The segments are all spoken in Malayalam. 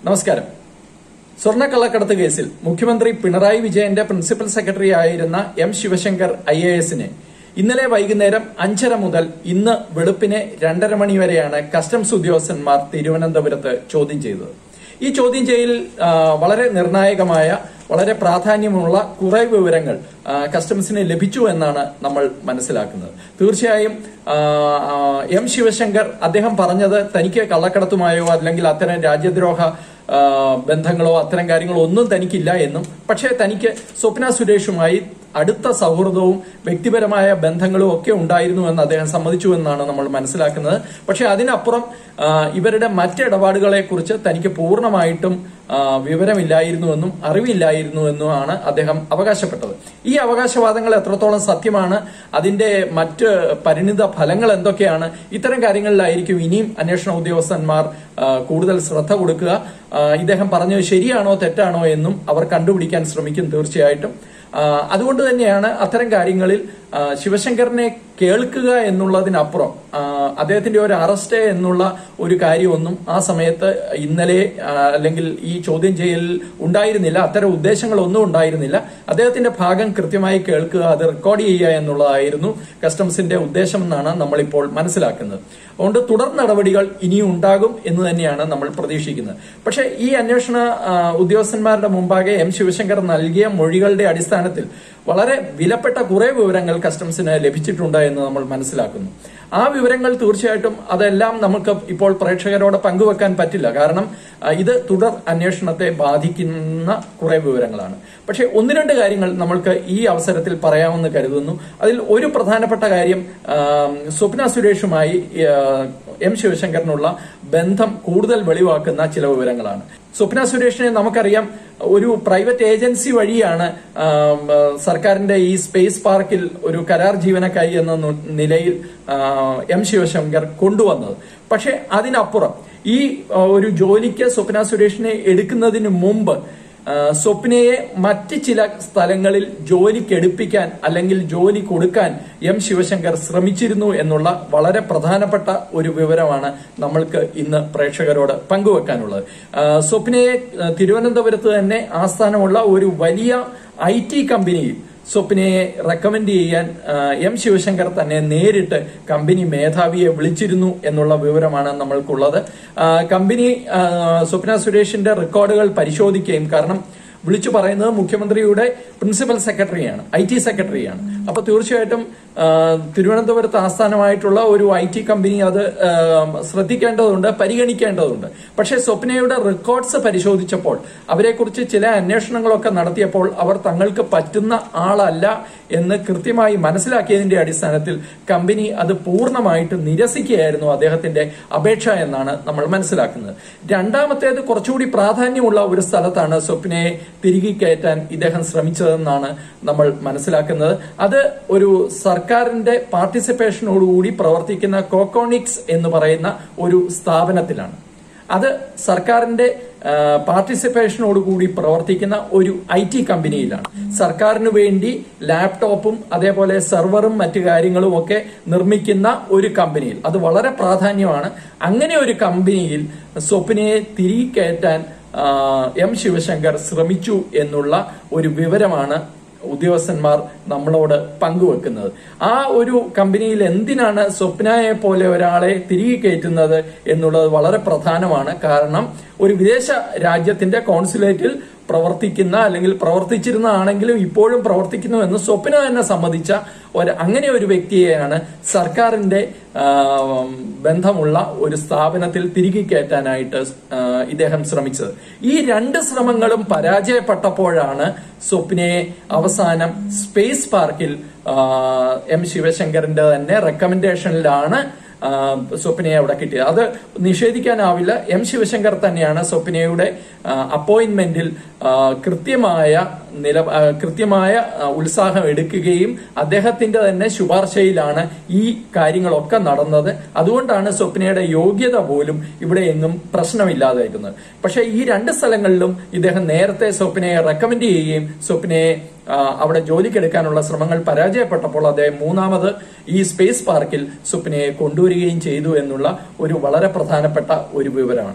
നമസ്കാരം സ്വർണ്ണക്കള്ളക്കടത്ത് കേസിൽ മുഖ്യമന്ത്രി പിണറായി വിജയന്റെ പ്രിൻസിപ്പൽ സെക്രട്ടറി ആയിരുന്ന എം ശിവശങ്കർ ഐ എ എസിനെ ഇന്നലെ വൈകുന്നേരം അഞ്ചര മുതൽ ഇന്ന് വെളുപ്പിനെ രണ്ടര മണി വരെയാണ് കസ്റ്റംസ് ഉദ്യോഗസ്ഥന്മാർ തിരുവനന്തപുരത്ത് ചോദ്യം ചെയ്തത് ഈ ചോദ്യം ചെയ്യൽ ആ, വളരെ നിർണായകമായ വളരെ പ്രാധാന്യമുള്ള കുറെ വിവരങ്ങൾ ആ, കസ്റ്റംസിന് ലഭിച്ചു എന്നാണ് നമ്മൾ മനസ്സിലാക്കുന്നത് തീർച്ചയായും ആ, ആ, എം ശിവശങ്കർ അദ്ദേഹം പറഞ്ഞത് തനിക്ക് കള്ളക്കടത്തുമായോ അല്ലെങ്കിൽ അത്തരം രാജ്യദ്രോഹ ആ, ബന്ധങ്ങളോ അത്തരം കാര്യങ്ങളോ ഒന്നും തനിക്കില്ല എന്നും പക്ഷേ തനിക്ക് സ്വപ്ന സുരേഷുമായി അടുത്ത സൗഹൃദവും വ്യക്തിപരമായ ബന്ധങ്ങളും ഒക്കെ ഉണ്ടായിരുന്നു എന്ന് അദ്ദേഹം സമ്മതിച്ചു എന്നാണ് നമ്മൾ മനസ്സിലാക്കുന്നത് പക്ഷേ അതിനപ്പുറം ആ, ഇവരുടെ മറ്റിടപാടുകളെ കുറിച്ച് തനിക്ക് പൂർണ്ണമായിട്ടും ആ, വിവരമില്ലായിരുന്നുവെന്നും അറിവില്ലായിരുന്നുവെന്നുമാണ് അദ്ദേഹം അവകാശപ്പെട്ടത് ഈ അവകാശവാദങ്ങൾ എത്രത്തോളം സത്യമാണ് അതിന്റെ മറ്റ് പരിണിത ഫലങ്ങൾ എന്തൊക്കെയാണ് ഇത്തരം കാര്യങ്ങളിലായിരിക്കും ഇനിയും അന്വേഷണ ഉദ്യോഗസ്ഥന്മാർ ആ, കൂടുതൽ ശ്രദ്ധ കൊടുക്കുക ആ, ഇദ്ദേഹം പറഞ്ഞത് ശരിയാണോ തെറ്റാണോ എന്നും അവർ കണ്ടുപിടിക്കാൻ ശ്രമിക്കും തീർച്ചയായിട്ടും ആ, അതുകൊണ്ട് തന്നെയാണ് അത്തരം കാര്യങ്ങളിൽ ആ, ശിവശങ്കറിനെ കേൾക്കുക എന്നുള്ളതിനപ്പുറം ആ, അദ്ദേഹത്തിന്റെ ഒരു അറസ്റ്റ് എന്നുള്ള ഒരു കാര്യമൊന്നും ആ സമയത്ത് ഇന്നലെ ആ, അല്ലെങ്കിൽ ഈ ചോദ്യം ചെയ്യലിൽ ഉണ്ടായിരുന്നില്ല അത്തരം ഉദ്ദേശങ്ങളൊന്നും ഉണ്ടായിരുന്നില്ല അദ്ദേഹത്തിന്റെ ഭാഗം കൃത്യമായി കേൾക്കുക അത് റെക്കോർഡ് ചെയ്യുക എന്നുള്ളതായിരുന്നു കസ്റ്റംസിന്റെ ഉദ്ദേശം എന്നാണ് നമ്മളിപ്പോൾ മനസ്സിലാക്കുന്നത് അതുകൊണ്ട് തുടർ നടപടികൾ ഇനിയും ഉണ്ടാകും എന്ന് തന്നെയാണ് നമ്മൾ പ്രതീക്ഷിക്കുന്നത് പക്ഷേ ഈ അന്വേഷണ ആ, ഉദ്യോഗസ്ഥന്മാരുടെ മുമ്പാകെ എം ശിവശങ്കർ നൽകിയ മൊഴികളുടെ അടിസ്ഥാനത്തിൽ വളരെ വിലപ്പെട്ട കുറെ വിവരങ്ങൾ കസ്റ്റംസിന് ലഭിച്ചിട്ടുണ്ട് എന്ന് നമ്മൾ മനസ്സിലാക്കുന്നു ആ വിവരങ്ങൾ തീർച്ചയായിട്ടും അതെല്ലാം നമുക്ക് ഇപ്പോൾ പ്രേക്ഷകരോട് പങ്കുവെക്കാൻ പറ്റില്ല കാരണം ആ, ഇത് തുടർ അന്വേഷണത്തെ ബാധിക്കുന്ന കുറെ വിവരങ്ങളാണ് പക്ഷേ ഒന്ന് രണ്ട് കാര്യങ്ങൾ നമ്മൾക്ക് ഈ അവസരത്തിൽ പറയാമെന്ന് കരുതുന്നു അതിൽ ഒരു പ്രധാനപ്പെട്ട കാര്യം ആ, സ്വപ്ന സുരേഷുമായി ആ, എം ശിവശങ്കറിനുള്ള ബന്ധം കൂടുതൽ വെളിവാക്കുന്ന ചില വിവരങ്ങളാണ് സ്വപ്ന സുരേഷിനെ നമുക്കറിയാം ഒരു പ്രൈവറ്റ് ഏജൻസി വഴിയാണ് ആം, ആ, സർക്കാരിന്റെ ഈ സ്പേസ് പാർക്കിൽ ഒരു കരാർ ജീവനക്കാരി എന്ന നു- നിലയിൽ ആ, എം ശിവശങ്കർ കൊണ്ടുവന്നത് പക്ഷെ അതിനപ്പുറം ഈ ആ, ഒരു ജോലിക്ക് സ്വപ്ന സുരേഷിനെ എടുക്കുന്നതിന് മുമ്പ് ആ, സ്വപ്നയെ മറ്റ് ചില സ്ഥലങ്ങളിൽ ജോലിക്കെടുപ്പിക്കാൻ അല്ലെങ്കിൽ ജോലി കൊടുക്കാൻ എം ശിവശങ്കർ ശ്രമിച്ചിരുന്നു എന്നുള്ള വളരെ പ്രധാനപ്പെട്ട ഒരു വിവരമാണ് നമ്മൾക്ക് ഇന്ന് പ്രേക്ഷകരോട് പങ്കുവെക്കാനുള്ളത് ആ, സ്വപ്നയെ ആ, തിരുവനന്തപുരത്ത് തന്നെ ആസ്ഥാനമുള്ള ഒരു വലിയ ഐ ടി കമ്പനിയിൽ സ്വപ്നയെ റെക്കമെൻഡ് ചെയ്യാൻ ആ, എം ശിവശങ്കർ തന്നെ നേരിട്ട് കമ്പനി മേധാവിയെ വിളിച്ചിരുന്നു എന്നുള്ള വിവരമാണ് നമ്മൾക്കുള്ളത് ആ, കമ്പനി ആ, സ്വപ്ന സുരേഷിന്റെ റെക്കോർഡുകൾ പരിശോധിക്കുകയും കാരണം വിളിച്ചു പറയുന്നത് മുഖ്യമന്ത്രിയുടെ പ്രിൻസിപ്പൽ സെക്രട്ടറിയാണ് ഐ ടി സെക്രട്ടറിയാണ് അപ്പൊ തീർച്ചയായിട്ടും ആ, തിരുവനന്തപുരത്ത് ആസ്ഥാനമായിട്ടുള്ള ഒരു ഐ ടി കമ്പനി അത് ആ, ശ്രദ്ധിക്കേണ്ടതുണ്ട് പരിഗണിക്കേണ്ടതുണ്ട് പക്ഷേ സ്വപ്നയുടെ റെക്കോർഡ്സ് പരിശോധിച്ചപ്പോൾ അവരെക്കുറിച്ച് ചില അന്വേഷണങ്ങളൊക്കെ നടത്തിയപ്പോൾ അവർ തങ്ങൾക്ക് പറ്റുന്ന ആളല്ല എന്ന് കൃത്യമായി മനസ്സിലാക്കിയതിന്റെ അടിസ്ഥാനത്തിൽ കമ്പനി അത് പൂർണ്ണമായിട്ട് നിരസിക്കുകയായിരുന്നു അദ്ദേഹത്തിന്റെ അപേക്ഷ എന്നാണ് നമ്മൾ മനസ്സിലാക്കുന്നത് രണ്ടാമത്തേത് കുറച്ചുകൂടി പ്രാധാന്യമുള്ള ഒരു സ്ഥലത്താണ് സ്വപ്നയെ തിരികെ കയറ്റാൻ ഇദ്ദേഹം ശ്രമിച്ചതെന്നാണ് നമ്മൾ മനസ്സിലാക്കുന്നത് അത് ഒരു സർക്കാരിന്റെ പാർട്ടിസിപ്പേഷനോടുകൂടി പ്രവർത്തിക്കുന്ന കോക്കോണിക്സ് എന്ന് പറയുന്ന ഒരു സ്ഥാപനത്തിലാണ് അത് സർക്കാരിന്റെ ആ, പാർട്ടിസിപ്പേഷനോടുകൂടി പ്രവർത്തിക്കുന്ന ഒരു ഐ ടി കമ്പനിയിലാണ് സർക്കാരിന് വേണ്ടി ലാപ്ടോപ്പും അതേപോലെ സെർവറും മറ്റു കാര്യങ്ങളും ഒക്കെ നിർമ്മിക്കുന്ന ഒരു കമ്പനിയിൽ അത് വളരെ പ്രാധാന്യമാണ് അങ്ങനെ ഒരു കമ്പനിയിൽ സ്വപ്നയെ തിരികെ കയറ്റാൻ ആ, എം ശിവശങ്കർ ശ്രമിച്ചു എന്നുള്ള ഒരു വിവരമാണ് ഉദ്യോഗസ്ഥന്മാർ നമ്മളോട് പങ്കുവെക്കുന്നത് ആ ഒരു കമ്പനിയിൽ എന്തിനാണ് സ്വപ്നയെ പോലെ ഒരാളെ തിരികെ കയറ്റുന്നത് എന്നുള്ളത് വളരെ പ്രധാനമാണ് കാരണം ഒരു വിദേശ രാജ്യത്തിന്റെ കോൺസുലേറ്റിൽ പ്രവർത്തിക്കുന്ന അല്ലെങ്കിൽ പ്രവർത്തിച്ചിരുന്ന ആണെങ്കിലും ഇപ്പോഴും പ്രവർത്തിക്കുന്നു എന്ന് സ്വപ്ന തന്നെ സമ്മതിച്ച ഒരു അങ്ങനെ ഒരു വ്യക്തിയെയാണ് സർക്കാരിന്റെ ആ, ബന്ധമുള്ള ഒരു സ്ഥാപനത്തിൽ തിരികെ കയറ്റാനായിട്ട് ആ, ഇദ്ദേഹം ശ്രമിച്ചത് ഈ രണ്ട് ശ്രമങ്ങളും പരാജയപ്പെട്ടപ്പോഴാണ് സ്വപ്നയെ അവസാനം സ്പേസ് പാർക്കിൽ ആ, എം ശിവശങ്കറിന്റെ തന്നെ റെക്കമെൻഡേഷനിലാണ് ആ, സ്വപ്നയെ അവിടെ കിട്ടിയത് അത് നിഷേധിക്കാനാവില്ല എം ശിവശങ്കർ തന്നെയാണ് സ്വപ്നയുടെ ആ, അപ്പോയിന്റ്മെന്റിൽ ആ, കൃത്യമായ നില ആ, കൃത്യമായ ആ, ഉത്സാഹം എടുക്കുകയും അദ്ദേഹത്തിന്റെ തന്നെ ശുപാർശയിലാണ് ഈ കാര്യങ്ങളൊക്കെ നടന്നത് അതുകൊണ്ടാണ് സ്വപ്നയുടെ യോഗ്യത പോലും ഇവിടെ എങ്ങും പ്രശ്നമില്ലാതായിരുന്നത് പക്ഷേ ഈ രണ്ട് സ്ഥലങ്ങളിലും ഇദ്ദേഹം നേരത്തെ സ്വപ്നയെ റെക്കമെൻഡ് ചെയ്യുകയും സ്വപ്നയെ ആ, അവിടെ ജോലിക്കെടുക്കാനുള്ള ശ്രമങ്ങൾ പരാജയപ്പെട്ടപ്പോൾ അദ്ദേഹം മൂന്നാമത് ഈ സ്പേസ് പാർക്കിൽ സ്വപ്നയെ കൊണ്ടുവരികയും ചെയ്തു എന്നുള്ള ഒരു വളരെ പ്രധാനപ്പെട്ട ഒരു വിവരമാണ്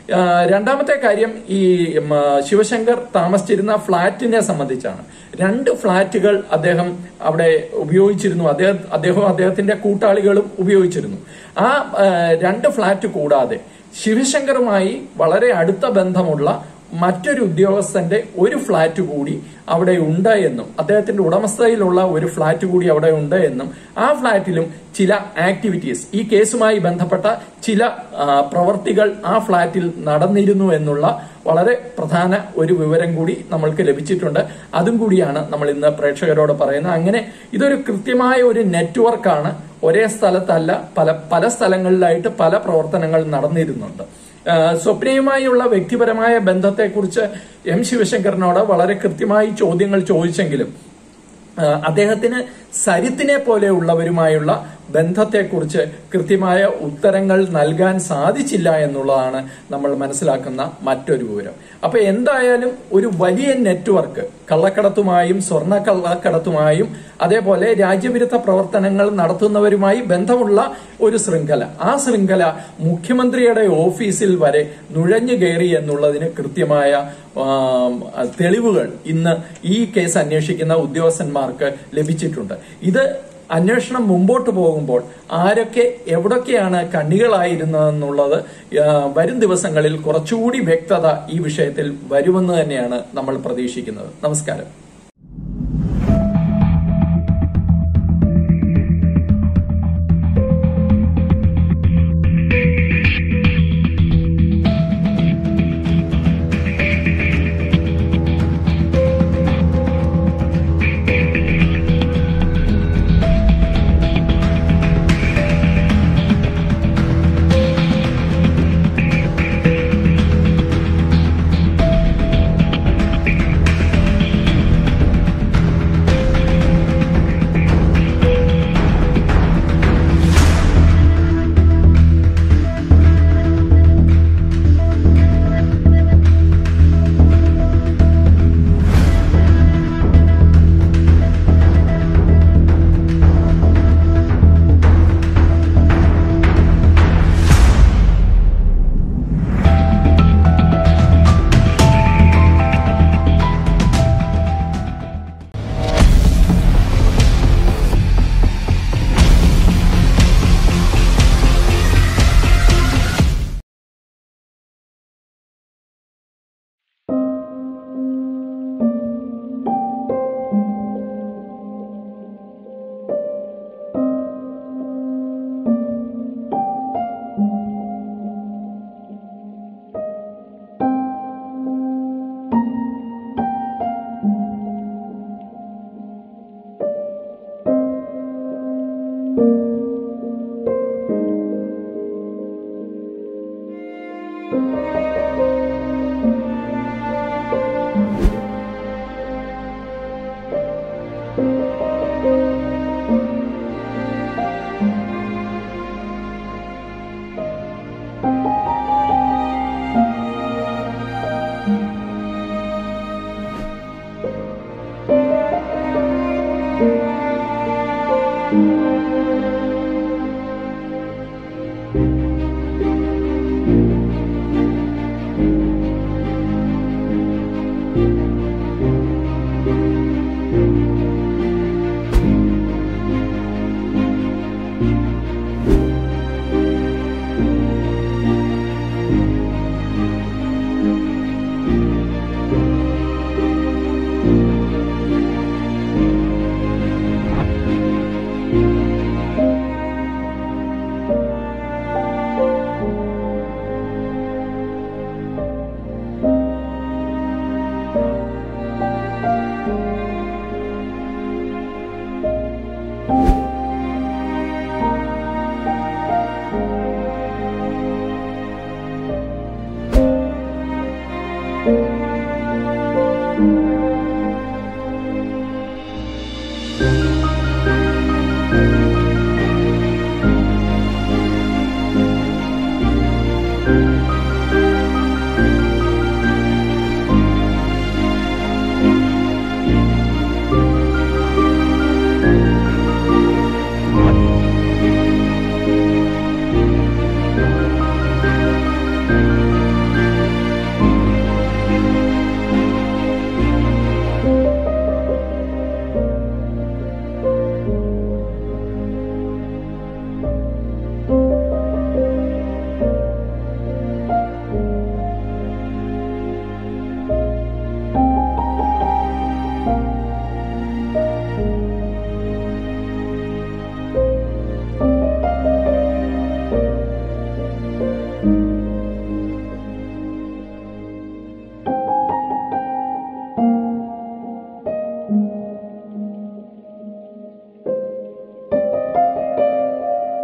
ആ, രണ്ടാമത്തെ കാര്യം ഈ ഉം, ആ, ശിവശങ്കർ താമസിച്ചിരുന്ന ഫ്ളാറ്റിനെ സംബന്ധിച്ചാണ് രണ്ട് ഫ്ളാറ്റുകൾ അദ്ദേഹം അവിടെ ഉപയോഗിച്ചിരുന്നു അദ്ദേഹം അദ്ദേഹവും അദ്ദേഹത്തിന്റെ കൂട്ടാളികളും ഉപയോഗിച്ചിരുന്നു ആ ആ, രണ്ട് ഫ്ളാറ്റ് കൂടാതെ ശിവശങ്കറുമായി വളരെ അടുത്ത ബന്ധമുള്ള മറ്റൊരു ഉദ്യോഗസ്ഥന്റെ ഒരു ഫ്ളാറ്റ് കൂടി അവിടെ ഉണ്ട് എന്നും അദ്ദേഹത്തിന്റെ ഉടമസ്ഥതയിലുള്ള ഒരു ഫ്ളാറ്റ് കൂടി അവിടെ ഉണ്ട് എന്നും ആ ഫ്ളാറ്റിലും ചില ആക്ടിവിറ്റീസ് ഈ കേസുമായി ബന്ധപ്പെട്ട ചില ആ, പ്രവർത്തികൾ ആ ഫ്ളാറ്റിൽ നടന്നിരുന്നു എന്നുള്ള വളരെ പ്രധാന ഒരു വിവരം കൂടി നമ്മൾക്ക് ലഭിച്ചിട്ടുണ്ട് അതും കൂടിയാണ് നമ്മൾ ഇന്ന് പ്രേക്ഷകരോട് പറയുന്നത് അങ്ങനെ ഇതൊരു കൃത്യമായ ഒരു നെറ്റ്വർക്കാണ് ഒരേ സ്ഥലത്തല്ല പല പല സ്ഥലങ്ങളിലായിട്ട് പല പ്രവർത്തനങ്ങൾ നടന്നിരുന്നുണ്ട് ആ, സ്വപ്നയുമായുള്ള വ്യക്തിപരമായ ബന്ധത്തെക്കുറിച്ച് എം ശിവശങ്കറിനോട് വളരെ കൃത്യമായി ചോദ്യങ്ങൾ ചോദിച്ചെങ്കിലും ആ, അദ്ദേഹത്തിന് സരിത്തിനെ പോലെയുള്ളവരുമായുള്ള ബന്ധത്തെക്കുറിച്ച് കൃത്യമായ ഉത്തരങ്ങൾ നൽകാൻ സാധിച്ചില്ല എന്നുള്ളതാണ് നമ്മൾ മനസ്സിലാക്കുന്ന മറ്റൊരു വിവരം അപ്പൊ എന്തായാലും ഒരു വലിയ നെറ്റ്വർക്ക് കള്ളക്കടത്തുമായും സ്വർണ്ണ കള്ളക്കടത്തുമായും അതേപോലെ രാജ്യവിരുദ്ധ പ്രവർത്തനങ്ങൾ നടത്തുന്നവരുമായി ബന്ധമുള്ള ഒരു ശൃംഖല ആ ശൃംഖല മുഖ്യമന്ത്രിയുടെ ഓഫീസിൽ വരെ നുഴഞ്ഞു കയറി എന്നുള്ളതിന് കൃത്യമായ ആം, തെളിവുകൾ ഇന്ന് ഈ കേസ് അന്വേഷിക്കുന്ന ഉദ്യോഗസ്ഥന്മാർക്ക് ലഭിച്ചിട്ടുണ്ട് ഇത് അന്വേഷണം മുമ്പോട്ട് പോകുമ്പോൾ ആരൊക്കെ എവിടൊക്കെയാണ് കണ്ണികളായിരുന്നതെന്നുള്ളത് ആ, വരും ദിവസങ്ങളിൽ കുറച്ചുകൂടി വ്യക്തത ഈ വിഷയത്തിൽ വരുമെന്ന് തന്നെയാണ് നമ്മൾ പ്രതീക്ഷിക്കുന്നത് നമസ്കാരം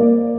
you